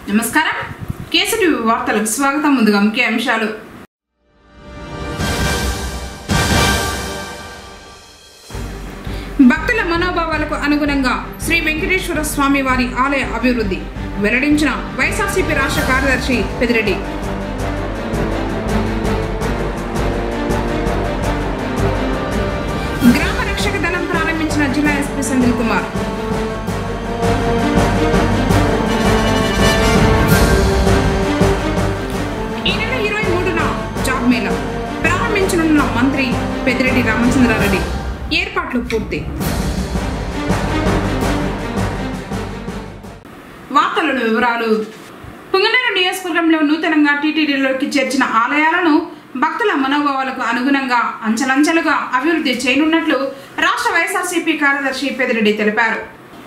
నమస్కారం కేసరి వార్తలకు స్వాగతం ముందుగా ముఖ్య అంశాలు భక్తుల మనోభావాలకు అనుగుణంగా శ్రీ వెంకటేశ్వర స్వామి వారి ఆలయ అభివృద్ధి వెల్లడించిన వైఎస్ఆర్సీపీ రాష్ట్ర కార్యదర్శి పెదిరెడ్డి గ్రామ రక్షక దళం ప్రారంభించిన జిల్లా ఎస్పీ సందిల్ కుమార్ ఈ నెల ఇరవై మూడున జాబ్ మేళా ప్రారంభించనున్న మంత్రి పెద్దిరెడ్డి రామచంద్రారెడ్డి ఏర్పాట్లు పూర్తి వార్తలను వివరాలు పుంగనూరు నియోజకవర్గంలో నూతనంగా టీటీడీలోకి చేర్చిన ఆలయాలను భక్తుల మనోభావాలకు అనుగుణంగా అంచెలంచెలుగా అభివృద్ధి చేయనున్నట్లు రాష్ట్ర వైఎస్ఆర్సీపీ కార్యదర్శి పెద్దిరెడ్డి తెలిపారు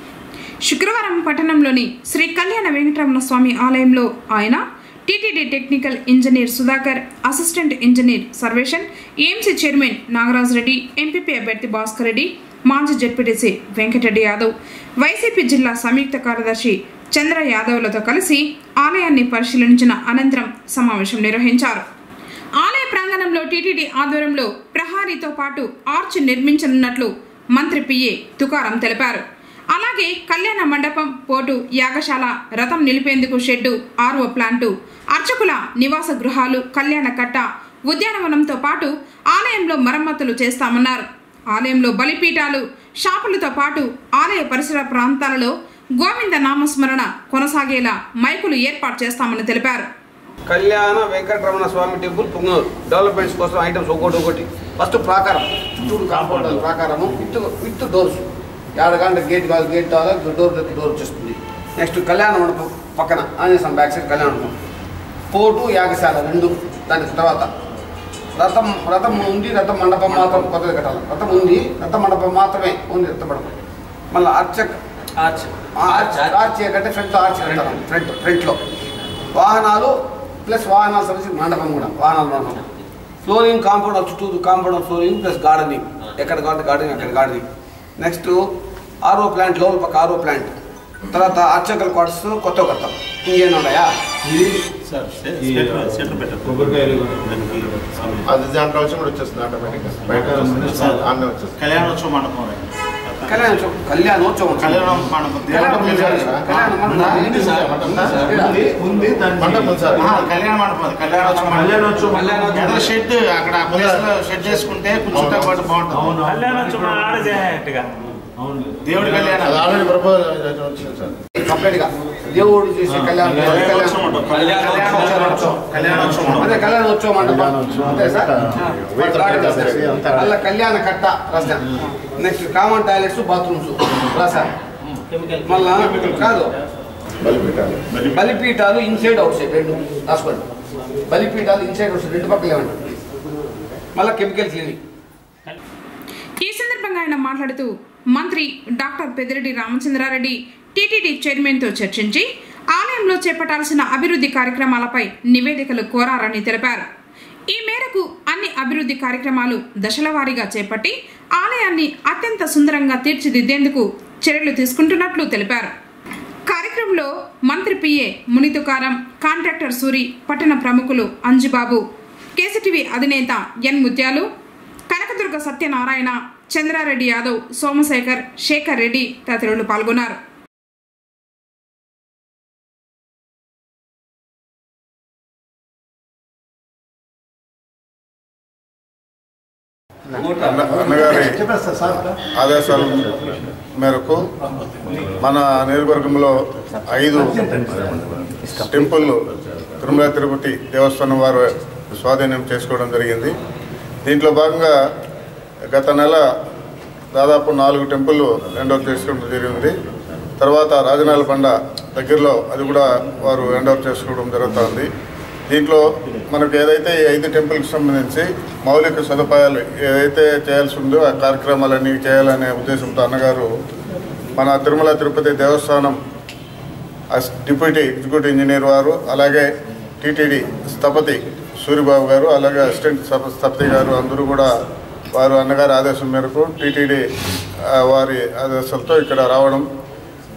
శుక్రవారం పట్టణంలోని శ్రీ కళ్యాణ వెంకటరమణ స్వామి ఆలయంలో ఆయన TTD technical engineer Sudhakar assistant engineer సర్వేషన్ AMC chairman Nagaraj Reddy MPP అభ్యర్థి భాస్కర్ రెడ్డి మాజీ జడ్పీటీసీ వెంకటరెడ్డి యాదవ్ వైసీపీ జిల్లా సంయుక్త కార్యదర్శి చంద్ర యాదవ్లతో కలిసి ఆలయాన్ని పరిశీలించిన అనంతరం సమావేశం నిర్వహించారు ఆలయ ప్రాంగణంలో టీటీడీ ఆధ్వర్యంలో ప్రహారీతో పాటు ఆర్చ్ నిర్మించనున్నట్లు మంత్రి పిఏ తుకారం తెలిపారు అలాగే కళ్యాణ మండపం పోటు యాగశాల రథం నిలిపేందుకు షెడ్డు ఆర్ఓ ప్లాంటు అర్చకుల నివాస గృహాలు కళ్యాణ కట్ట ఉద్యానవనంతో పాటు ఆలయంలో మరమ్మతులు చేస్తామన్నారు ఆలయంలో బలిపీఠాలు షాపులతో పాటు ఆలయ పరిసర ప్రాంతాలలో గోవింద నామస్మరణ కొనసాగేలా మైకులు ఏర్పాటు చేస్తామని తెలిపారు కళ్యాణ వెంకటరమణ స్వామి టెంపుల్ పుంగూరు డెవలప్మెంట్స్ కోసం ఐటమ్స్ ఒకటి ఒకటి ఫస్ట్ ప్రాకారం చుట్టూరు కాంపౌండ్ ప్రాకారము విత్ విత్ డోర్స్ ఏడగంట గేట్ కాదు గేట్ కావాలి డోర్ డోర్ వచ్చేస్తుంది నెక్స్ట్ కళ్యాణ మండపం పక్కన ఆంజనేయ బ్యాక్ సైడ్ కళ్యాణ మండపం పోటు యాగశాల రెండు దాని తర్వాత రథం రథం ఉంది రథం మండపం మాత్రం కొత్తగా కట్టాలి రథం ఉంది రథం మండపం మాత్రమే ఉంది రథం మండపం మళ్ళీ అర్చక ఆర్చ్ ఆర్చ్ ఆర్చ్ కంటే ఫ్రంట్ ఆర్చ్ కట్టాలి ఫ్రంట్ ఫ్రంట్లో వాహనాలు ప్లస్ వాహనాలు సంబంధించి మండపం కూడా వాహనాల మండపం ఫ్లోరింగ్ కాంపౌండ్ చుట్టూ కాంపౌండ్ ఫ్లోరింగ్ ప్లస్ గార్డెనింగ్ ఎక్కడ కావాలంటే గార్డెనింగ్ అక్కడ గార్డెనింగ్ నెక్స్ట్ ఆర్ఓ ప్లాంట్ లోపల పక్క ఆర్ఓ ప్లాంట్ తర్వాత అర్చకల క్వార్టర్స్ కొత్త కొత్త ఇంకేం ఉన్నాయా సార్ ఈ సెంటర్ పెట్టారు కొబ్బరికాయలు దానికి స్వామి. అది దాంట్లో వచ్చి కూడా వచ్చేస్తుంది ఆటోమేటిక్గా బయట వస్తుంది సార్, ఆన్నే వచ్చేస్తుంది కళ్యాణోత్సవ మండపం కళ్యాణోత్సవం కళ్యాణోత్సవం కళ్యాణం మండపం కళ్యాణ దేవుడి మండపం కళ్యాణం. సార్. ఉంది సార్. ఉంది, ఉంది దాని మండపం సార్ ఆ, కళ్యాణ మండపం అది. కళ్యాణోత్సవం కళ్యాణోత్సవం మండపం. ఎదురు షెడ్ అక్కడ ఆ ప్లేస్ లో షెడ్ చేసుకుంటే కూర్చుంటే పాటు బాగుంటుంది కళ్యాణోత్సవం ఆడ చేయట్టుగా దేవుడి కళ్యాణం అది ఆల్రెడీ ప్రపోజల్ వచ్చింది సార్ కంప్లీట్ గా దేవుడు చేసే కళ్యాణం కళ్యాణోత్సవం మండపం. కళ్యాణోత్సవం కళ్యాణోత్సవం మండపం. అదే కళ్యాణోత్సవం మండపం కళ్యాణోత్సవం అంతే సార్ అంతా వెహికల్ కట్టేసి అంతా మళ్ళీ కళ్యాణ కట్ట రాశాను నెక్స్ట్ కామన్ టాయిలెట్స్ బాత్రూమ్స్ రాశాను మళ్ళా కాదు బలిపీఠాలు బలిపీఠాలు ఇన్సైడ్ అవుట్ సైడ్ రెండు రాసుకోండి బలిపీఠాలు ఇన్సైడ్ అవుట్ సైడ్ రెండు పక్కలే ఉంటాయి మళ్ళీ కెమికల్ క్లినిక్ ఈ సందర్భంగా ఆయన మాట్లాడుతూ మంత్రి డాక్టర్ పెద్దిరెడ్డి రామచంద్రారెడ్డి టీటీడీ చైర్మన్తో చర్చించి ఆలయంలో చేపట్టాల్సిన అభివృద్ధి కార్యక్రమాలపై నివేదికలు కోరారని తెలిపారు ఈ మేరకు అన్ని అభివృద్ధి కార్యక్రమాలు దశల వారీగా చేపట్టి ఆలయాన్ని అత్యంత సుందరంగా తీర్చిదిద్దేందుకు చర్యలు తీసుకుంటున్నట్లు తెలిపారు కార్యక్రమంలో మంత్రి పిఏ మునితుకారం కాంట్రాక్టర్ సూరి పట్టణ ప్రముఖులు అంజుబాబు కేసీటీవీ అధినేత ఎన్ ముత్యాలు కనకదుర్గ సత్యనారాయణ చంద్రారెడ్డి యాదవ్ సోమశేఖర్ శేఖర్ రెడ్డి తదితరులు పాల్గొన్నారు అన్న- అన్నగారి ఆదేశాల మేరకు మన నియోజకవర్గంలో ఐదు టెంపుల్ తిరుమల తిరుపతి దేవస్థానం వారు స్వాధీనం చేసుకోవడం జరిగింది దీంట్లో భాగంగా గత నెల దాదాపు నాలుగు టెంపుల్ హ్యాండ్ ఓవర్ చేసుకోవడం జరిగింది తర్వాత రాజనాల బండ దగ్గరలో అది కూడా వారు హ్యాండ్ ఓవర్ చేసుకోవడం జరుగుతుంది దీంట్లో మనకు ఏదైతే ఈ ఐదు టెంపుల్కి సంబంధించి మౌలిక సదుపాయాలు ఏదైతే చేయాల్సి ఉందో ఆ కార్యక్రమాలన్నీ చేయాలనే ఉద్దేశంతో అన్నగారు మన తిరుమల తిరుపతి దేవస్థానం అస్ డిప్యూటీ ఎగ్జిక్యూటివ్ ఇంజనీర్ వారు అలాగే టీటీడీ స్థపతి సూరిబాబు గారు అలాగే అసిస్టెంట్ స్థప- స్థపతి గారు అందరూ కూడా వారు అన్నగారి ఆదేశం మేరకు టీటీడీ ఆ, వారి ఆదేశాలతో ఇక్కడ రావడం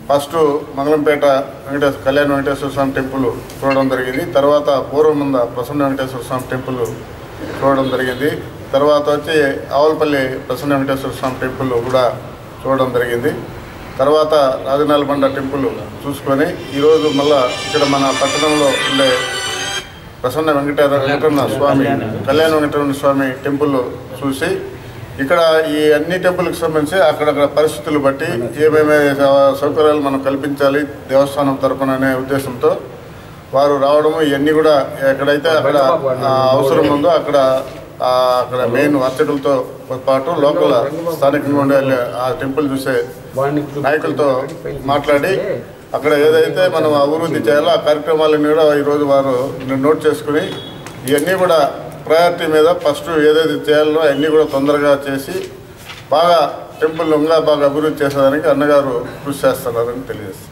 ఫస్ట్ మంగళంపేట వెంకటేశ్వర కళ్యాణ వెంకటేశ్వర స్వామి టెంపుల్ చూడడం జరిగింది తర్వాత పూర్వమంద ప్రసన్న వెంకటేశ్వర స్వామి టెంపుల్ చూడడం జరిగింది తర్వాత వచ్చి ఆవులపల్లి ప్రసన్న వెంకటేశ్వర స్వామి టెంపుల్ కూడా చూడడం జరిగింది తర్వాత రాజనాలబండ టెంపుల్ చూసుకొని ఈరోజు మళ్ళా ఇక్కడ మన పట్టణంలో ఉండే ప్రసన్న వెంకటేశ్వర వెంకటరమణ స్వామి కళ్యాణ వెంకటరమణ స్వామి టెంపుల్ చూసి ఇక్కడ ఈ అన్ని టెంపుల్కి సంబంధించి అక్కడక్కడ పరిస్థితులు బట్టి ఏమేమి సౌ- సౌకర్యాలు మనం కల్పించాలి దేవస్థానం తరపున అనే ఉద్దేశంతో వారు రావడము ఇవన్నీ కూడా ఎక్కడైతే అక్కడ ఆ, అవసరం ఉందో అక్కడ ఆ, అక్కడ మెయిన్ అర్చకులతో పాటు లోకల్ స్థానికంగా ఉండే ఆ టెంపుల్ చూసే నాయకులతో మాట్లాడి అక్కడ ఏదైతే మనం అభివృద్ధి చేయాలో ఆ కార్యక్రమాలన్నీ కూడా ఈరోజు వారు నోట్ చేసుకుని ఇవన్నీ కూడా ప్రయారిటీ మీద ఫస్ట్ ఏదైతే చేయాలో అవన్నీ కూడా తొందరగా చేసి బాగా టెంపుల్ ఇంకా బాగా అభివృద్ధి చేసేదానికి అన్నగారు కృషి చేస్తున్నారని తెలియజేస్తారు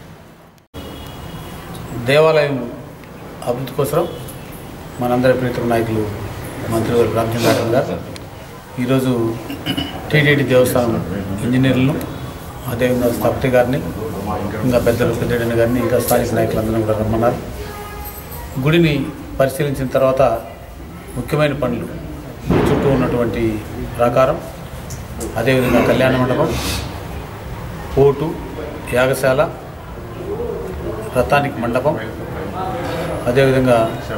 దేవాలయం అభివృద్ధి కోసం మనందరి ప్రీతం నాయకులు మంత్రి గారు రామచంద్ర గారు ఈరోజు టీటీడీ దేవస్థానం ఇంజనీర్లను అదేవిధంగా స్థపతి గారిని ఇంకా పెద్దలు పెద్దరెడ్డి గారిని ఇంకా స్థానిక నాయకులందరినీ కూడా రమ్మన్నారు గుడిని పరిశీలించిన తర్వాత ముఖ్యమైన పనులు చుట్టూ ఉన్నటువంటి ప్రాకారం అదేవిధంగా కళ్యాణ మండపం పోటు యాగశాల రథానికి మండపం అదేవిధంగా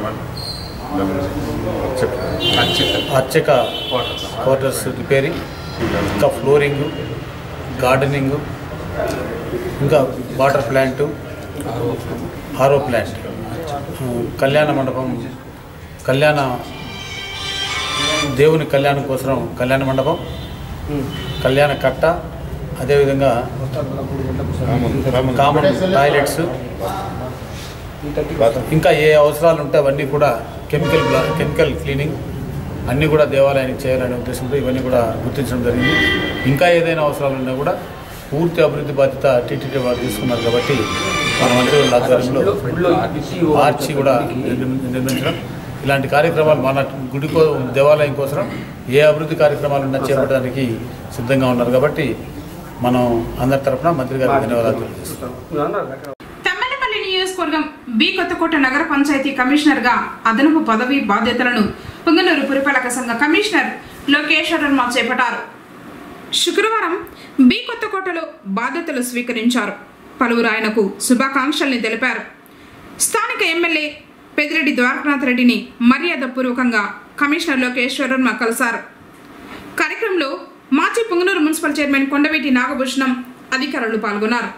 అర్చక క్వార్టర్స్ రిపేరింగ్ ఇంకా ఫ్లోరింగ్ గార్డెనింగ్ ఇంకా వాటర్ ప్లాంట్ ఆరో ప్లాంట్ కళ్యాణ మండపం కళ్యాణ దేవుని కళ్యాణం కోసం కళ్యాణ మండపం కళ్యాణ కట్ట అదేవిధంగా కామన్ టాయిలెట్స్ ఇంకా ఏ అవసరాలు ఉంటే అవన్నీ కూడా కెమికల్ బ్లా- కెమికల్ క్లీనింగ్ అన్నీ కూడా దేవాలయానికి చేయాలనే ఉద్దేశంతో ఇవన్నీ కూడా గుర్తించడం జరిగింది ఇంకా ఏదైనా అవసరాలు ఉన్నా కూడా పూర్తి అభివృద్ధి బాధ్యత టీటీడీ వారు తీసుకున్నారు కాబట్టి మన మంత్రుల ఆధ్వర్యంలో ఆర్చి కూడా నిర్మి- నిర్మించడం ఇలాంటి కార్యక్రమాలు మన గుడి కో దేవాలయం కోసం ఏ అభివృద్ధి కార్యక్రమాలు ఉన్నా చేపట్టడానికి సిద్ధంగా ఉన్నారు కాబట్టి మనం అందరి తరఫున మంత్రి గారికి ధన్యవాదాలు తెలియజేస్తాం తమ్మెనపల్లి నియోజకవర్గం బి కొత్తకోట నగర పంచాయతీ కమిషనర్ గా అదనపు పదవి బాధ్యతలను పుంగనూరు పురపాలక సంఘ కమిషనర్ లోకేశ్వరర్మ చేపట్టారు శుక్రవారం బి కొత్తకోటలో బాధ్యతలు స్వీకరించారు పలువురు ఆయనకు శుభాకాంక్షల్ని తెలిపారు స్థానిక ఎమ్మెల్యే పెదిరెడ్డి ద్వారకనాథ్ రెడ్డిని మర్యాదపూర్వకంగా కమిషనర్ లోకేశ్వరర్మ కలిశారు కార్యక్రమంలో మాజీ పుంగనూరు మున్సిపల్ చైర్మన్ కొండవీటి నాగభూషణం అధికారులు పాల్గొన్నారు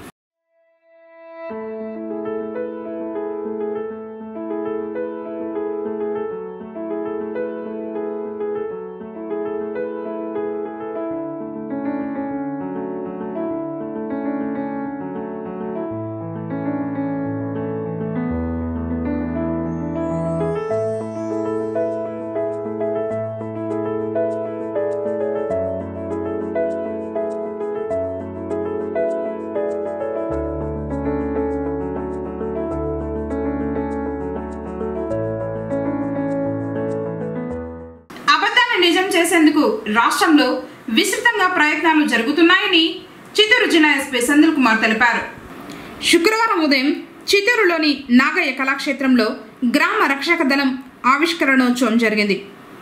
అబద్ధాన్ని నిజం చేసేందుకు రాష్ట్రంలో విస్తృతంగా ప్రయత్నాలు జరుగుతున్నాయని చిత్తూరు జిల్లా ఎస్పీ సెంధిల్ కుమార్ తెలిపారు శుక్రవారం ఉదయం చిత్తూరులోని నాగయ్య కళాక్షేత్రంలో గ్రామ రక్షక దళం ఆవిష్కరణోత్సవం జరిగింది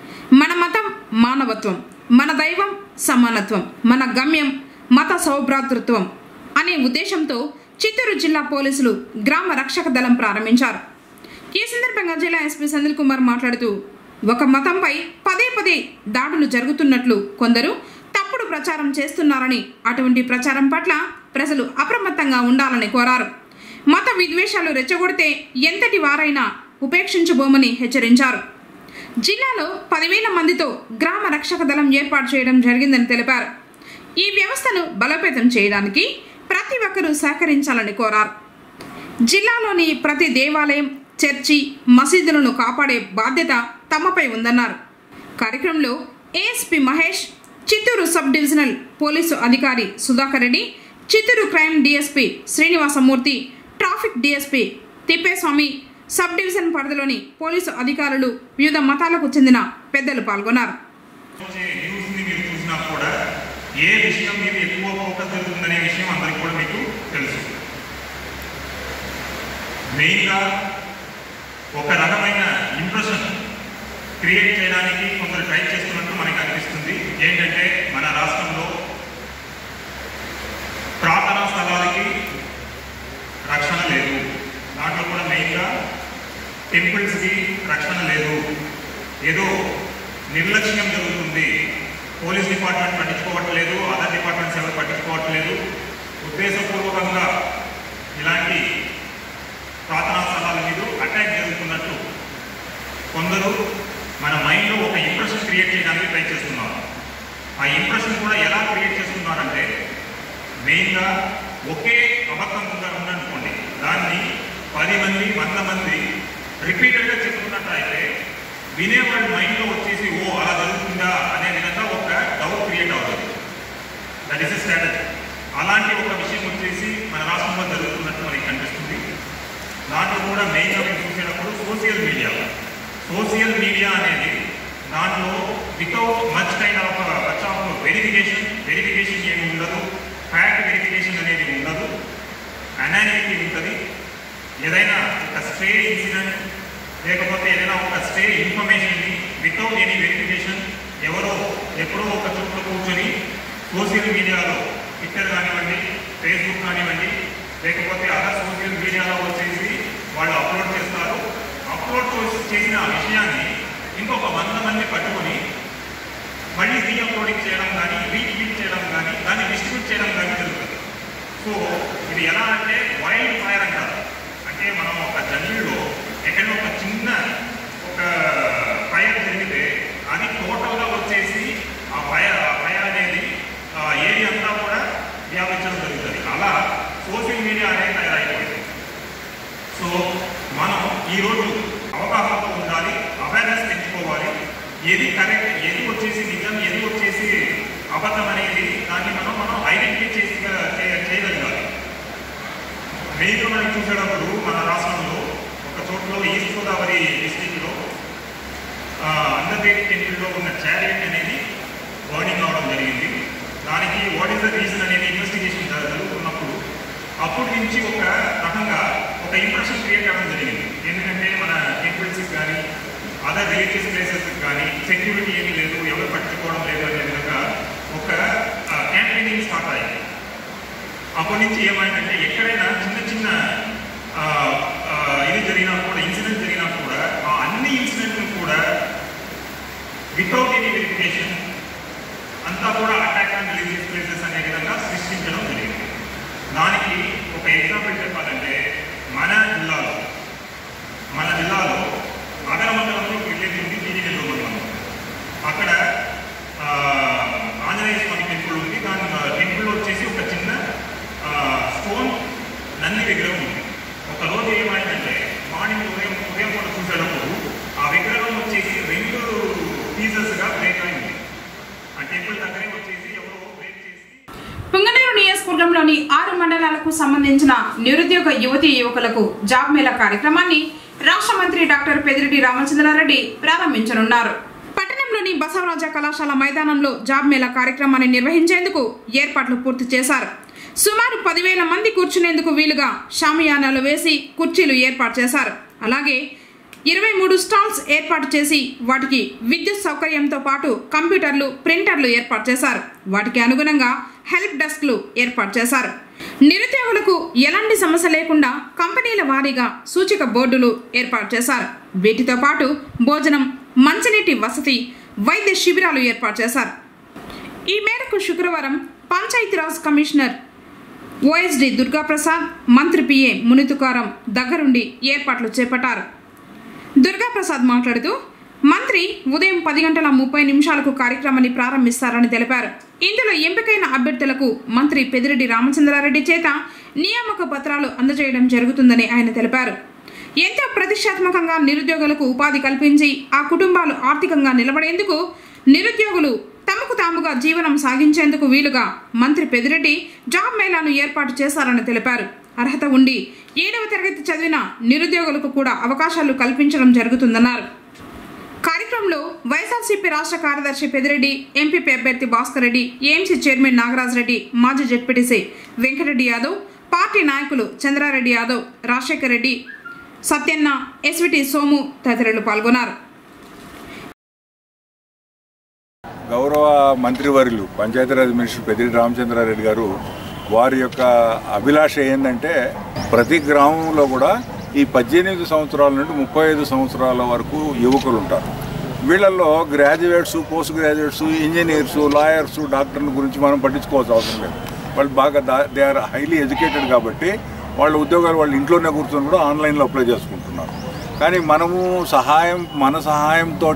మన మతం మానవత్వం మన దైవం సమానత్వం మన గమ్యం మత సౌభ్రాతృత్వం అనే ఉద్దేశంతో చిత్తూరు జిల్లా పోలీసులు గ్రామ రక్షక దళం ప్రారంభించారు ఈ సందర్భంగా జిల్లా ఎస్పీ సందిల్ కుమార్ మాట్లాడుతూ ఒక మతంపై పదే పదే దాడులు జరుగుతున్నట్లు కొందరు తప్పుడు ప్రచారం చేస్తున్నారని అటువంటి ప్రచారం పట్ల ప్రజలు అప్రమత్తంగా ఉండాలని కోరారు మత విద్వేషాలు రెచ్చగొడితే ఎంతటి వారైనా ఉపేక్షించబోమని హెచ్చరించారు జిల్లాలో పదివేల మందితో గ్రామ రక్షక దళం ఏర్పాటు చేయడం జరిగిందని తెలిపారు ఈ వ్యవస్థను బలోపేతం చేయడానికి ప్రతి ఒక్కరూ సహకరించాలని కోరారు జిల్లాలోని ప్రతి దేవాలయం చర్చి మసీదులను కాపాడే బాధ్యత తమపై ఉందన్నారు కార్యక్రమంలో ASP Mahesh Chittoor sub divisional police అధికారి Sudhakar Reddy Chittoor crime DSP Srinivasamurthy traffic DSP Tippeswamy sub division పరిధిలోని పోలీసు అధికారులు వివిధ మతాలకు చెందిన పెద్దలు పాల్గొన్నారు న్యూస్ని మీరు చూసినా కూడా ఏ విషయం మీద ఎక్కువ ఫోకస్ జరుగుతుందనే విషయం అందరికీ కూడా మీకు తెలుసు మెయిన్గా ఒక రకమైన ఇంప్రెషన్ క్రియేట్ చేయడానికి కొందరు ట్రై చేస్తున్నట్టు మనకి అనిపిస్తుంది ఏంటంటే మన రాష్ట్రంలో ప్రార్థనా స్థలాలకి రక్షణ లేదు దాంట్లో కూడా మెయిన్గా టెంపుల్స్కి రక్షణ లేదు ఏదో నిర్లక్ష్యం జరుగుతుంది పోలీస్ డిపార్ట్మెంట్ పట్టించుకోవట్లేదు అదర్ డిపార్ట్మెంట్స్ ఎవరు పట్టించుకోవట్లేదు ఉద్దేశపూర్వకంగా ఇలాంటి ప్రార్థనా స్థలాల మీద అటాక్ జరుగుతున్నట్టు కొందరు మన మైండ్లో ఒక ఇంప్రెషన్ క్రియేట్ చేయడానికి ట్రై చేస్తున్నారు ఆ ఇంప్రెషన్ కూడా ఎలా క్రియేట్ చేస్తున్నారంటే మెయిన్గా ఒకే అబద్ధం ఉందా ఉందనుకోండి దాన్ని పది మంది వంద మంది రిపీటెడ్గా చెప్తున్నట్టు అయితే వినేవాడి మైండ్లో వచ్చేసి ఓ అలా జరుగుతుందా అనే విధంగా ఒక డౌట్ క్రియేట్ అవుతుంది దట్ ఈస్ ఎ స్ట్రాటజీ అలాంటి ఒక విషయం వచ్చేసి మన రాష్ట్రంలో జరుగుతున్నట్టు మనకి కనిపిస్తుంది దాంట్లో కూడా మెయిన్గా మేము చూసేటప్పుడు సోషల్ మీడియా సోషల్ మీడియా అనేది దాంట్లో without much kind of much of verification verification ఏమి ఉండదు ఫ్యాక్ట్ వెరిఫికేషన్ అనేది ఉండదు అనాలిటీ ఉంటుంది ఏదైనా ఒక స్టే ఇన్సిడెంట్ లేకపోతే ఏదైనా ఒక స్టే ఇన్ఫర్మేషన్ని వితౌట్ ఎనీ వెరిఫికేషన్ ఎవరో ఎప్పుడో ఒక చోట్ల కూర్చొని సోషల్ మీడియాలో ట్విట్టర్ కానివ్వండి ఫేస్బుక్ కానివ్వండి లేకపోతే అదర్ సోషల్ మీడియాలో వచ్చేసి వాళ్ళు అప్లోడ్ చేస్తారు అప్లోడ్ చేసి- చేసిన ఆ విషయాన్ని ఇంకొక వంద మంది పట్టుకొని మళ్ళీ రీఅప్లోడింగ్ చేయడం కానీ రీట్వీట్ చేయడం కానీ దాన్ని డిస్ట్రిబ్యూట్ చేయడం కానీ జరుగుతుంది సో ఇది ఎలా అంటే వైల్డ్ ఫైర్ అంటారు అంటే మనం ఒక జంగిల్లో ఎక్కడో ఒక చిన్న ఒక ఫైర్ జరిగితే అది టోటల్గా వచ్చేసి ఆ ఫైర్ ఆ ఫైర్ అనేది ఆ ఏరియా అంతా కూడా వ్యాపించడం జరుగుతుంది అలా సోషల్ మీడియా అనేది తయారైపోయింది సో మనం ఈరోజు అవగాహనతో ఉండాలి అవేర్నెస్ పెంచుకోవాలి ఏది కరెక్ట్ ఏది వచ్చేసి నిజం ఏది వచ్చేసి అబద్ధం అనేది దాన్ని మనం మనం ఐడెంటిఫై చేసి చే- చేయగలగాలి మెయిన్గా మనం చూసేటప్పుడు మన రాష్ట్రంలో ఒక చోట్ల ఈస్ట్ గోదావరి డిస్టిక్లో అండర్వేట్ టెంపుల్లో ఉన్న చారియట్ అనేది బర్నింగ్ అవడం జరిగింది దానికి వాట్ ఈస్ ద రీజన్ అనేది ఇన్వెస్టిగేషన్ జరుగుతున్నప్పుడు అప్పటి నుంచి ఒక రకంగా ఒక ఇంప్రెషన్ క్రియేట్ అవ్వడం జరిగింది ఎందుకంటే మన టెంపుల్స్కి కానీ అదర్ రిలీజియస్ ప్లేసెస్కి కానీ సెక్యూరిటీ ఏమీ లేదు ఎవరు పట్టుకోవడం లేదు అనే విధంగా ఒక క్యాంపెయినింగ్ స్టార్ట్ అయ్యింది అప్పటి నుంచి ఏమైందంటే ఎక్కడైనా చిన్న చిన్న ఆ, ఆ, ఇది జరిగినా కూడా ఇన్సిడెంట్ జరిగినా కూడా ఆ అన్ని ఇన్సిడెంట్లు కూడా వితౌట్ ఎనీ వెరిఫికేషన్ అంతా కూడా అటాక్ అండ్ రిలీజియస్ ప్లేసెస్ అనే విధంగా సృష్టించడం జరిగింది దానికి ఒక ఎగ్జాంపుల్ చెప్పాలంటే మన జిల్లాలో మన జిల్లాలో అగర మండలంలో విలేజ్ ఉంది టీజీనెల్లూరు మండలం అక్కడ ఆ, ఆంజనేయ స్వామి టెంపుల్ ఉంది దాని టెంపుల్ వచ్చేసి ఒక చిన్న ఆ, స్టోన్ నంది విగ్రహం ఉంది ఒక రోజు ఏమైందంటే మార్నింగ్ ఉదయం ఉదయం కూడా చూసేటప్పుడు ఆ విగ్రహం వచ్చేసి రెండు పీసెస్గా బ్రేక్ అయింది ఆ టెంపుల్ దగ్గరే వచ్చేసి ఎవరో బ్రేక్ చేసి పుంగనూరు నియోజకవర్గంలోని ఆరు మండలాలకు సంబంధించిన నిరుద్యోగ యువతీ యువకులకు జాబ్ మేళా కార్యక్రమాన్ని రాష్ట్ర మంత్రి డాక్టర్ పెదిరెడ్డి రామచంద్రారెడ్డి ప్రారంభించనున్నారు పట్టణంలోని బసవరాజ కళాశాల మైదానంలో జాబ్ మేళా కార్యక్రమాన్ని నిర్వహించేందుకు ఏర్పాట్లు పూర్తి చేశారు సుమారు పదివేల మంది కూర్చునేందుకు వీలుగా షామియానాలు వేసి కుర్చీలు ఏర్పాటు చేశారు అలాగే ఇరవై మూడు స్టాల్స్ ఏర్పాటు చేసి వాటికి విద్యుత్ సౌకర్యంతో పాటు కంప్యూటర్లు ప్రింటర్లు ఏర్పాటు చేశారు వాటికి అనుగుణంగా హెల్ప్ డెస్క్లు ఏర్పాటు చేశారు నిరుద్యోగులకు ఎలాంటి సమస్య లేకుండా కంపెనీల వారీగా సూచిక బోర్డులు ఏర్పాటు చేశారు వీటితో పాటు భోజనం మంచినీటి వసతి వైద్య శిబిరాలు ఏర్పాటు చేశారు ఈ మేరకు శుక్రవారం పంచాయతీరాజ్ కమిషనర్ ఓఎస్డి దుర్గాప్రసాద్ మంత్రి పిఏ మునితుకారం దగ్గరుండి ఏర్పాట్లు చేపట్టారు దుర్గాప్రసాద్ మాట్లాడుతూ మంత్రి ఉదయం పది గంటల ముప్పై నిమిషాలకు కార్యక్రమాన్ని ప్రారంభిస్తారని తెలిపారు ఇందులో ఎంపికైన అభ్యర్థులకు మంత్రి పెదిరెడ్డి రామచంద్రారెడ్డి చేత నియామక పత్రాలు అందజేయడం జరుగుతుందని ఆయన తెలిపారు ఎంతో ప్రతిష్టాత్మకంగా నిరుద్యోగులకు ఉపాధి కల్పించి ఆ కుటుంబాలు ఆర్థికంగా నిలబడేందుకు నిరుద్యోగులు తమకు తాముగా జీవనం సాగించేందుకు వీలుగా మంత్రి పెదిరెడ్డి జాబ్ మేళాను ఏర్పాటు చేశారని తెలిపారు అర్హత ఉండి ఏడవ తరగతి చదివిన నిరుద్యోగులకు కూడా అవకాశాలు కల్పించడం జరుగుతుందన్నారు కార్యక్రమంలో వైఎస్ఆర్సీపీ రాష్ట్ర కార్యదర్శి పెదిరెడ్డి ఎంపీపీ అభ్యర్థి భాస్కర్ రెడ్డి ఏఎంసీ చైర్మన్ నాగరాజ్ రెడ్డి మాజీ జెడ్పీటీసీ వెంకటరెడ్డి యాదవ్ పార్టీ నాయకులు చంద్రారెడ్డి యాదవ్ రాజశేఖర్ రెడ్డి సత్యన్న ఎస్విటి సోము తదితరులు పాల్గొన్నారు గౌరవ మంత్రివర్యులు పంచాయతీరాజ్ మినిస్టర్ పెద్దిరెడ్డి రామచంద్రారెడ్డి గారు వారి యొక్క అభిలాష ఏంటంటే ప్రతి గ్రామంలో కూడా ఈ పద్దెనిమిది సంవత్సరాల నుండి ముప్పై ఐదు సంవత్సరాల వరకు యువకులు ఉంటారు వీళ్ళల్లో graduates post graduates engineers lawyers డాక్టర్ల గురించి మనం పట్టించుకోవాల్సిన అవసరం లేదు వాళ్ళు బాగా దే ఆర్ హైలీ ఎడ్యుకేటెడ్ కాబట్టి వాళ్ళ ఉద్యోగాలు వాళ్ళ ఇంట్లోనే కూర్చొని కూడా ఆన్లైన్లో అప్లై చేసుకుంటున్నారు కానీ మనము సహాయం మన సహాయంతో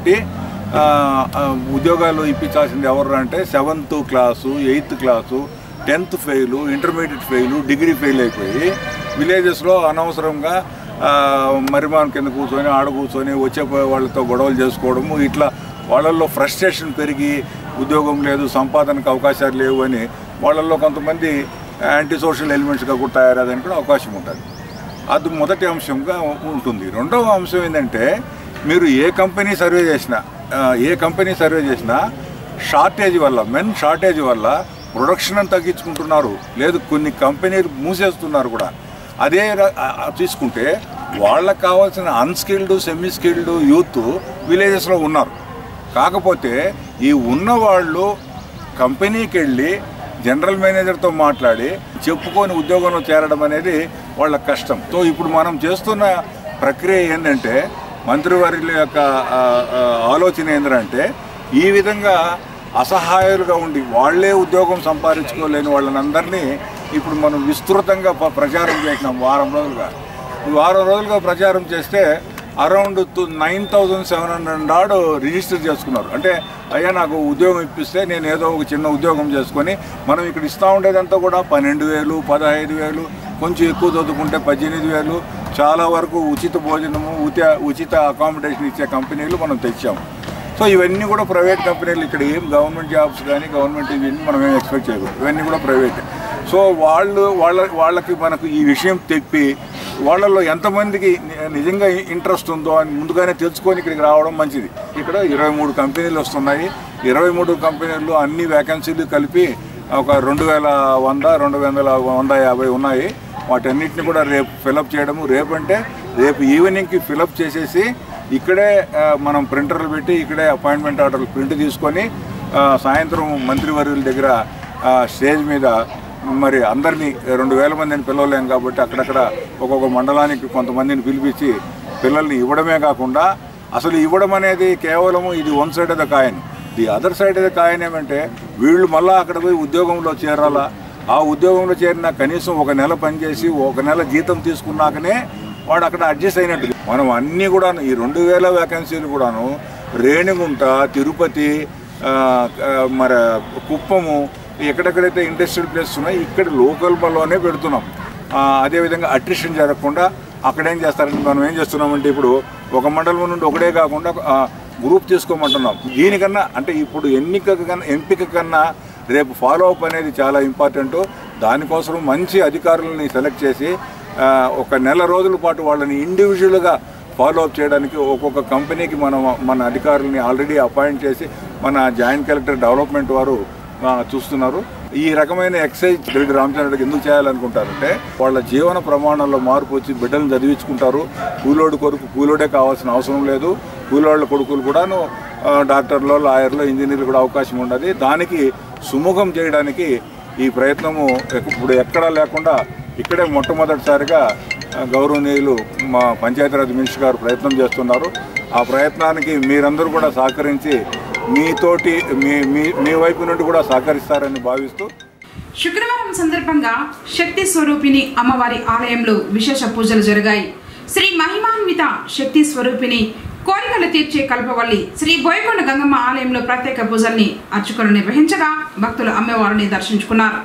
ఉద్యోగాలు ఇప్పించాల్సింది ఎవరు అంటే seventh class eighth class tenth fail intermediate fail degree fail అయిపోయి విలేజెస్లో అనవసరంగా ఆ, మరిమాన్ కింద కూర్చొని ఆడ కూర్చొని వచ్చే పోయే వాళ్ళతో గొడవలు చేసుకోవడము ఇట్లా వాళ్ళల్లో ఫ్రస్ట్రేషన్ పెరిగి ఉద్యోగం లేదు సంపాదనకు అవకాశాలు లేవు అని వాళ్ళల్లో కొంతమంది యాంటీ సోషల్ ఎలిమెంట్స్గా కూడా తయారయ్యడానికి కూడా అవకాశం ఉంటుంది అది మొదటి అంశంగా ఉంటుంది రెండవ అంశం ఏంటంటే మీరు ఏ కంపెనీ సర్వే చేసినా ఆ, ఏ కంపెనీ సర్వే చేసినా షార్టేజ్ వల్ల మెన్ షార్టేజ్ వల్ల ప్రొడక్షన్ తగ్గించుకుంటున్నారు లేదు కొన్ని కంపెనీలు మూసేస్తున్నారు కూడా అదే ర- ఆ- ఆ తీసుకుంటే వాళ్ళకి కావాల్సిన అన్స్కిల్డ్ సెమీ స్కిల్డ్ యూత్ విలేజెస్లో ఉన్నారు కాకపోతే ఈ ఉన్నవాళ్ళు కంపెనీకి వెళ్ళి జనరల్ మేనేజర్తో మాట్లాడి చెప్పుకొని ఉద్యోగంలో చేరడం అనేది వాళ్ళ కష్టం సో ఇప్పుడు మనం చేస్తున్న ప్రక్రియ ఏంటంటే మంత్రివర్యుల యొక్క ఆ, ఆ, ఆలోచన ఏంటంటే ఈ విధంగా అసహాయులుగా ఉండి వాళ్ళే ఉద్యోగం సంపాదించుకోలేని వాళ్ళనందరినీ ఇప్పుడు మనం విస్తృతంగా ప- ప్రచారం చేసినాం వారం రోజులుగా ఈ వారం రోజులుగా ప్రచారం చేస్తే around nine thousand seven hundred ఆడు రిజిస్టర్ చేసుకున్నారు అంటే అయ్యా నాకు ఉద్యోగం ఇప్పిస్తే నేను ఏదో ఒక చిన్న ఉద్యోగం చేసుకొని మనం ఇక్కడ ఇస్తూ ఉండేదంతా కూడా పన్నెండు వేలు పదహైదు వేలు కొంచెం ఎక్కువ చదువుకుంటే పద్దెనిమిది వేలు చాలా వరకు ఉచిత భోజనము ఉచిత ఉచిత అకామిడేషన్ ఇచ్చే కంపెనీలు మనం తెచ్చాము సో ఇవన్నీ కూడా ప్రైవేట్ కంపెనీలు ఇక్కడ ఏం గవర్నమెంట్ జాబ్స్ కానీ గవర్నమెంట్ ఇవన్నీ మనం ఏం ఎక్స్పెక్ట్ చేయకూడదు ఇవన్నీ కూడా ప్రైవేట్ సో వాళ్ళు వాళ్ళ వాళ్ళకి మనకు ఈ విషయం తెప్పి వాళ్ళలో ఎంతమందికి ని- నిజంగా ఇంట్రెస్ట్ ఉందో అని ముందుగానే తెలుసుకొని ఇక్కడికి రావడం మంచిది ఇక్కడ ఇరవై మూడు కంపెనీలు వస్తున్నాయి ఇరవై మూడు కంపెనీలు అన్ని వ్యాకెన్సీలు కలిపి ఒక రెండు వేల వంద రెండు వందల వంద యాభై ఉన్నాయి వాటన్నిటిని కూడా రేపు ఫిలప్ చేయడము రేపు అంటే రేపు ఈవినింగ్కి ఫిలప్ చేసేసి ఇక్కడే ఆ, మనం ప్రింటర్లు పెట్టి ఇక్కడే అపాయింట్మెంట్ ఆర్డర్లు ప్రింట్ తీసుకొని ఆ, సాయంత్రం మంత్రివర్యుల దగ్గర ఆ, స్టేజ్ మీద మరి అందరినీ రెండు వేల మందిని పిలవలేం కాబట్టి అక్కడక్కడ ఒక్కొక్క మండలానికి కొంతమందిని పిలిపించి పిల్లల్ని ఇవ్వడమే కాకుండా అసలు ఇవ్వడం అనేది కేవలము ఇది one side of the coin the other side of the coin ఏమంటే వీళ్ళు మళ్ళీ అక్కడ పోయి ఉద్యోగంలో చేరాలా ఆ ఉద్యోగంలో చేరిన కనీసం ఒక నెల పనిచేసి ఒక నెల జీతం తీసుకున్నాకనే వాడు అక్కడ అడ్జస్ట్ అయినట్టు మనం అన్నీ కూడా ఈ రెండు వేల వేకెన్సీలు కూడాను రేణిగుంట తిరుపతి ఆ, ఆ, మరి కుప్పము ఎక్కడెక్కడైతే ఇండస్ట్రియల్ ప్లేసెస్ ఉన్నాయో ఇక్కడ లోకల్ బల్లోనే పెడుతున్నాం ఆ, అదేవిధంగా అట్రిషన్ జరగకుండా అక్కడ ఏం చేస్తారంటే మనం ఏం చేస్తున్నామంటే ఇప్పుడు ఒక మండలం నుండి ఒకటే కాకుండా ఆ, గ్రూప్ తీసుకోమంటున్నాం దీనికన్నా అంటే ఇప్పుడు ఎన్నిక కన్నా ఎంపిక కన్నా రేపు ఫాలో అప్ అనేది చాలా ఇంపార్టెంట్ దానికోసం మంచి అధికారులని సెలెక్ట్ చేసి ఆ, ఒక నెల రోజుల పాటు వాళ్ళని ఇండివిజువల్గా ఫాలో అప్ చేయడానికి ఒక్కొక్క కంపెనీకి మనం మన అధికారులని ఆల్రెడీ అపాయింట్ చేసి మన జాయింట్ కలెక్టర్ డెవలప్మెంట్ వారు ఆ, చూస్తున్నారు ఈ రకమైన ఎక్సైజ్ రెడ్డి రామచంద్రకి ఎందుకు చేయాలనుకుంటారంటే వాళ్ళ జీవన ప్రమాణాల్లో మార్పు వచ్చి బిడ్డలను చదివించుకుంటారు కూలోడు కొడుకు కూలోడే కావాల్సిన అవసరం లేదు కూలోళ్ళ కొడుకులు కూడాను ఆ, డాక్టర్లో లాయర్లో ఇంజనీర్లు కూడా అవకాశం ఉండదు దానికి సుముఖం చేయడానికి ఈ ప్రయత్నము ఎక్- ఇప్పుడు ఎక్కడా లేకుండా ఇక్కడే మొట్టమొదటిసారిగా ఆ, గౌరవనీయులు మా పంచాయతీరాజ్ మినిస్టర్ గారు ప్రయత్నం చేస్తున్నారు ఆ ప్రయత్నానికి మీరందరూ కూడా సహకరించి మీతోటి మీ మీ మీ వైపు నుండి కూడా సహకరిస్తారని భావిస్తూ శుక్రవారం సందర్భంగా శక్తి స్వరూపిణి అమ్మవారి ఆలయంలో విశేష పూజలు జరిగాయి శ్రీ మహిమాన్విత శక్తి స్వరూపిణి కోరికలు తీర్చే కల్పవల్లి శ్రీ బోయకొండ గంగమ్మ ఆలయంలో ప్రత్యేక పూజల్ని అర్చకులు నిర్వహించగా భక్తులు అమ్మవారిని దర్శించుకున్నారు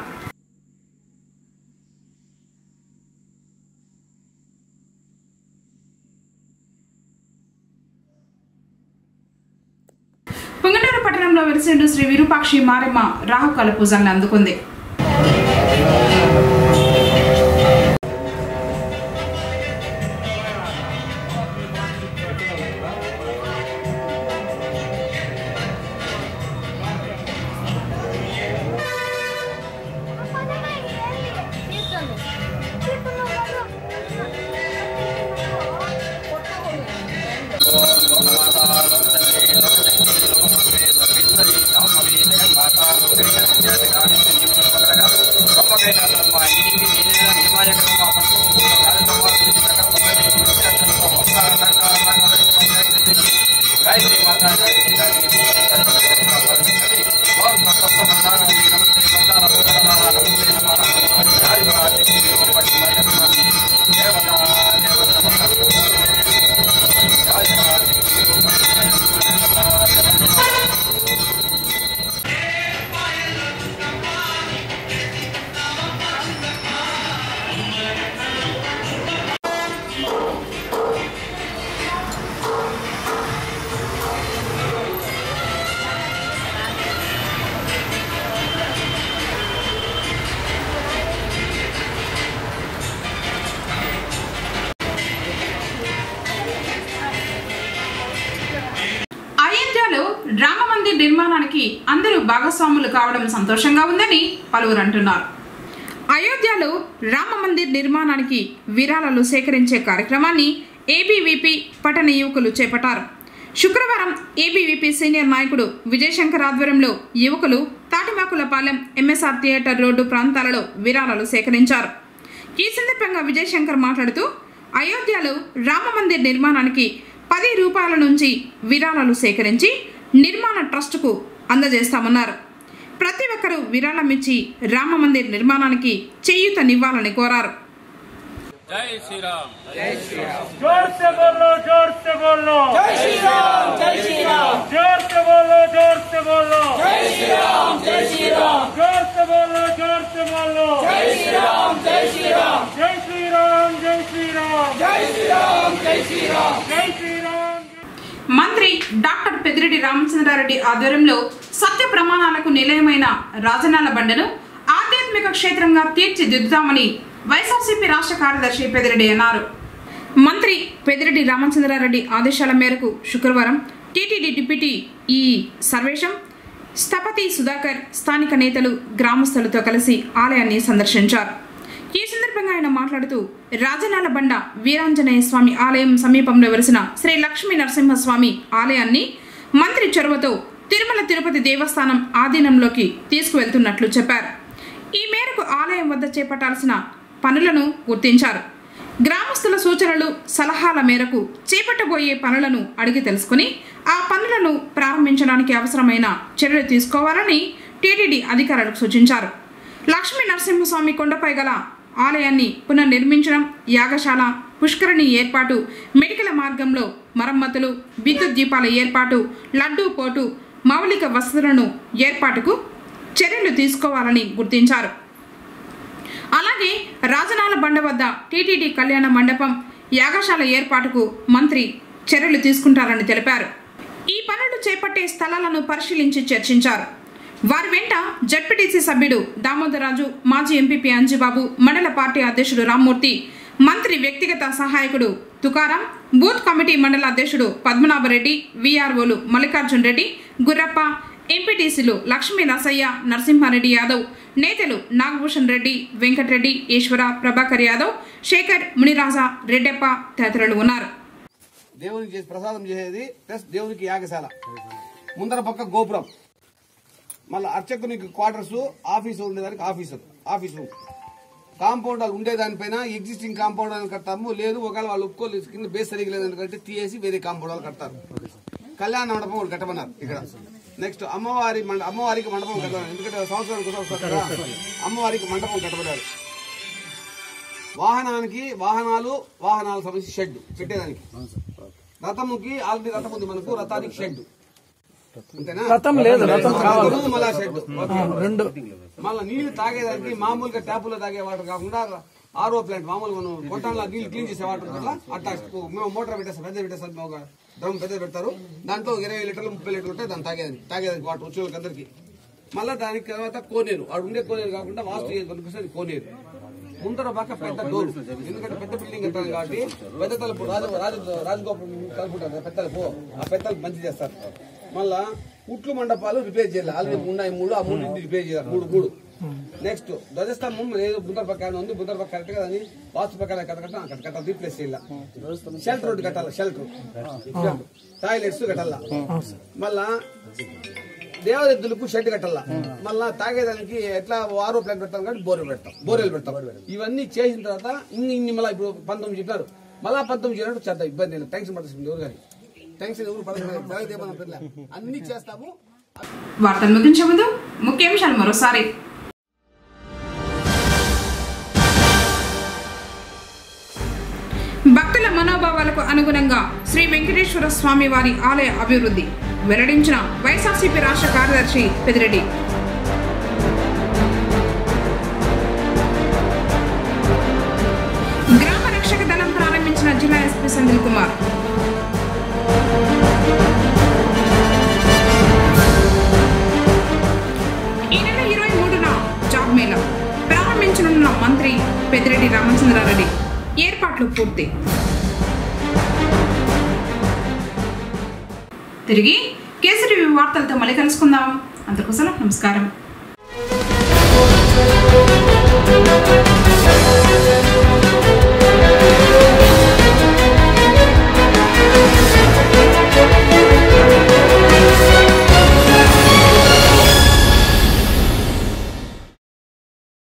పుంగనూరు పట్టణంలో వెలిసేండు శ్రీ విరూపాక్షి మారెమ్మ రాహుకాల పూజల్ని అందుకుంది Thank you. అందరూ భాగస్వాములు కావడం సంతోషంగా ఉందని పలువురు అంటున్నారు అయోధ్యలో రామ మందిర్ నిర్మాణానికి విరాళాలు సేకరించే కార్యక్రమాన్ని ఏబీవీపీ పట్టణ యువకులు చేపట్టారు శుక్రవారం ఏబీవీపీ సీనియర్ నాయకుడు విజయశంకర్ ఆధ్వర్యంలో యువకులు తాటిమాకులపాలెం ఎంఎస్ఆర్ థియేటర్ రోడ్డు ప్రాంతాలలో విరాళాలు సేకరించారు ఈ సందర్భంగా విజయశంకర్ మాట్లాడుతూ అయోధ్యలో రామ మందిర్ నిర్మాణానికి పది రూపాయల నుంచి విరాళాలు సేకరించి నిర్మాణ ట్రస్టుకు అందజేస్తామన్నారు ప్రతి ఒక్కరూ విరాళం ఇచ్చి రామ మందిర్ నిర్మాణానికి చేయూతనివ్వాలని కోరారు जोर से बोलो जोर से बोलो जय श्री राम जय श्री राम जोर से बोलो जोर से बोलो जय श्री राम जय श्री राम जोर से बोलो जोर से बोलो जय श्री राम जय श्री राम जय श्री राम जय श्री राम जय श्री राम जय श्री राम जय श्री राम మంత్రి డాక్టర్ పెద్దిరెడ్డి రామచంద్రారెడ్డి ఆధ్వర్యంలో సత్య ప్రమాణాలకు నిలయమైన రాజనాల బండను ఆధ్యాత్మిక క్షేత్రంగా తీర్చిదిద్దుతామని వైఎస్ఆర్సీపీ రాష్ట్ర కార్యదర్శి పెద్దిరెడ్డి అన్నారు మంత్రి పెద్దిరెడ్డి రామచంద్రారెడ్డి ఆదేశాల మేరకు శుక్రవారం టీటీడీ డిప్యూటీ ఈ సర్వేశం స్థపతి సుధాకర్ స్థానిక నేతలు గ్రామస్తులతో కలిసి ఆలయాన్ని సందర్శించారు ఈ సందర్భంగా ఆయన మాట్లాడుతూ రాజనాల బండ వీరాంజనేయ స్వామి ఆలయం సమీపంలో వెలిసిన శ్రీ లక్ష్మీ నరసింహస్వామి ఆలయాన్ని మంత్రి చొరవతో తిరుమల తిరుపతి దేవస్థానం ఆధీనంలోకి తీసుకువెళ్తున్నట్లు చెప్పారు ఈ మేరకు ఆలయం వద్ద చేపట్టాల్సిన పనులను గుర్తించారు గ్రామస్తుల సూచనలు సలహాల మేరకు చేపట్టబోయే పనులను అడిగి తెలుసుకుని ఆ పనులను ప్రారంభించడానికి అవసరమైన చర్యలు తీసుకోవాలని టీటీడీ అధికారులకు సూచించారు లక్ష్మీ నరసింహస్వామి కొండపై గల ఆలయాన్ని పునర్నిర్మించడం యాగశాల పుష్కరిణి ఏర్పాటు మెడికల్ మార్గంలో మరమ్మతులు విద్యుత్ దీపాల ఏర్పాటు లడ్డూ పోటు మౌలిక వసతులను ఏర్పాటుకు చర్యలు తీసుకోవాలని గుర్తించారు అలాగే రాజనాల బండ వద్ద టీటీడీ కళ్యాణ మండపం యాగశాల ఏర్పాటుకు మంత్రి చర్యలు తీసుకుంటారని తెలిపారు ఈ పనులు చేపట్టే స్థలాలను పరిశీలించి చర్చించారు వారి వెంట జడ్పీటీసీ సభ్యుడు దామోదరాజు మాజీ ఎంపీపీ అంజిబాబు మండల పార్టీ అధ్యక్షుడు రామ్మూర్తి మంత్రి వ్యక్తిగత సహాయకుడు తుకారాం బూత్ కమిటీ మండల అధ్యక్షుడు పద్మనాభరెడ్డి విఆర్ఓలు మల్లికార్జున్ రెడ్డి గుర్రప్ప ఎంపీటీసీలు లక్ష్మీ నరసయ్య నరసింహారెడ్డి యాదవ్ నేతలు నాగభూషణ్ రెడ్డి వెంకటరెడ్డి ఈశ్వర ప్రభాకర్ యాదవ్ శేఖర్ మునిరాజా రెడ్డెప్ప తదితరులు ఉన్నారు దేవునికి చేసి ప్రసాదం చేసేది ప్లస్ దేవునికి యాగశాల ముందర పక్క గోపురం మళ్ళీ అర్చకునికి క్వార్టర్స్ ఆఫీసు ఉండేదానికి ఆఫీసర్ ఆఫీసు కాంపౌండ్ వాళ్ళు ఉండేదానిపైన ఎగ్జిస్టింగ్ కాంపౌండ్ వాళ్ళు కడతాము లేదు ఒకవేళ వాళ్ళు ఒప్పుకోలేదు కింద బేస్ సరిగ్గా లేదంటే తీసేసి వేరే కాంపౌండ్ వాళ్ళు కడతారు కళ్యాణ మండపం ఒకటి కట్టమన్నారు ఇక్కడ నెక్స్ట్ అమ్మవారి మండ అమ్మవారికి మండపం కట్టాలి ఎందుకంటే సంవత్సరానికి ఒకసారి వస్తారు కదా అమ్మవారికి మండపం కట్టబడాలి వాహనానికి వాహనాలు వాహనాల సంబంధించి షెడ్ పెట్టేదానికి రథముకి ఆల్రెడీ రథం ఉంది మనకు రథానికి షెడ్ అంతేనా రథం లేదు రథం మళ్ళా షెడ్ రెండు మళ్ళీ నీళ్లు తాగేదానికి మామూలుగా ట్యాపులో తాగే వాటర్ కాకుండా ఆర్ఓ ప్లాంట్ మామూలుగా మనం కొట్టంలో నీళ్లు క్లీన్ చేసే వాటర్ అట్లా అట్లా మేము మోటార్ పెట్టేస్తాం పెద్ద పెట్టేస్తాం మేము ఒక డ్రమ్ పెద్ద పెడతారు దాంట్లో ఇరవై లీటర్లు ముప్పై లీటర్లు ఉంటాయి దాన్ని తాగేదానికి తాగేదానికి వాటర్ వచ్చే వాళ్ళకి అందరికి మళ్ళీ దానికి తర్వాత కోనేరు ఆడు ఉండే కోనేరు కాకుండా వాస్తు ఏది కనిపిస్తుంది కోనేరు ముందర పక్క పెద్ద డోర్ ఎందుకంటే పెద్ద బిల్డింగ్ కట్టాలి కాబట్టి పెద్ద తలుపు రాజు రాజు రాజగోపురం తలుపు ఉంటుంది కదా, పెద్ద తలుపు ఆ పెద్ద తలుపు మంచి చేస్తారు మళ్ళా ఉట్లు మండపాలు రిపేర్ చేయాలి ఆల్రెడీ ఉన్నాయి మూడు ఆ మూడు రిపేర్ చేయాలి మూడు మూడు నెక్స్ట్ ధ్వజస్తంభం ఏదో బుందర పక్కన ఉంది బుందర పక్క కరెక్ట్ కదా అని వాస్తు ప్రకారం కట్ట కట్ట అక్కడ కట్టాలి రీప్లేస్ చేయాలి షెల్టర్ రోడ్డు కట్టాలి షెల్టర్ టాయిలెట్స్ కట్టాల మళ్ళా దేవదత్తులకు షెడ్ కట్టాల మళ్ళా తాగేదానికి ఎట్లా ఆరో ప్లాంట్ పెడతాం కాబట్టి బోర్వెల్ పెడతాం బోర్వెల్ పెడతాం ఇవన్నీ చేసిన తర్వాత ఇన్ని ఇన్ని మళ్ళీ ఇప్పుడు పంతొమ్మిది చెప్పినారు మళ్ళా పంతొమ్మిది చెప్పినట్టు చేద్దాం ఇబ్బంది లేదు టెన్షన్ పడుతుంది ఎవరు కానీ టెన్షన్ ఎవరు పడదు ప్రగతి ఏమన్నా పెళ్ళ అన్ని చేస్తాము వార్తలు ముగించే ముందు ముఖ్యాంశాలు మరోసారి భక్తుల మనోభావాలకు అనుగుణంగా శ్రీ వెంకటేశ్వర స్వామి వారి ఆలయ అభివృద్ధి వెల్లడించిన వైఎస్ఆర్సీపీ రాష్ట్ర కార్యదర్శి పెదిరెడ్డి గ్రామ రక్షక దళం ప్రారంభించిన జిల్లా ఎస్పీ సందిల్ కుమార్ ఈ నెల ఇరవై మూడున జాబ్ మేళా ప్రారంభించనున్న మంత్రి పెద్దిరెడ్డి రామచంద్రారెడ్డి ఏర్పాట్లు పూర్తి తిరిగి కేసరి వార్తలతో మళ్ళీ కలుసుకుందాం అందుకోసం నమస్కారం